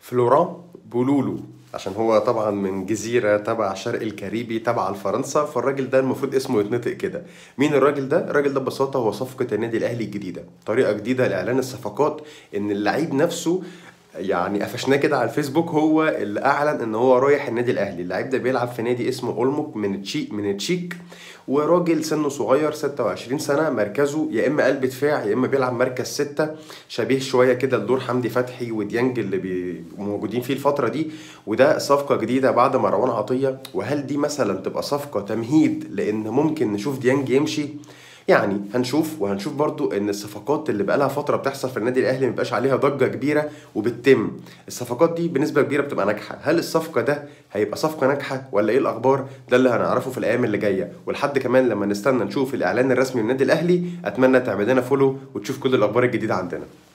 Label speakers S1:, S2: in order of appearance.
S1: فلوران بولولو عشان هو طبعا من جزيرة تبع شرق الكاريبي تبع لفرنسا فالراجل ده المفروض اسمه يتنطق كده مين الراجل ده؟ الراجل ده ببساطة هو صفقة النادي الأهلي الجديدة طريقة جديدة لإعلان الصفقات إن اللعيب نفسه يعني قفشناه كده على الفيسبوك هو اللي اعلن ان هو رايح النادي الاهلي اللعيب ده بيلعب في نادي اسمه اولموك من تشيك من تشيك وراجل سنه صغير 26 سنه مركزه يا اما قلب دفاع يا اما بيلعب مركز ستة شبيه شويه كده لدور حمدي فتحي وديانج اللي بي- موجودين فيه الفتره دي وده صفقه جديده بعد مروان عطيه وهل دي مثلا تبقى صفقه تمهيد لان ممكن نشوف ديانج يمشي يعني هنشوف وهنشوف برضو ان الصفقات اللي بقالها فتره بتحصل في النادي الاهلي مبقاش عليها ضجه كبيره وبتتم الصفقات دي بنسبه كبيره بتبقى ناجحه هل الصفقه ده هيبقى صفقه ناجحه ولا ايه الاخبار ده اللي هنعرفه في الايام اللي جايه ولحد كمان لما نستنى نشوف الاعلان الرسمي من النادي الاهلي اتمنى تعمل لنا فولو وتشوف كل الاخبار الجديده عندنا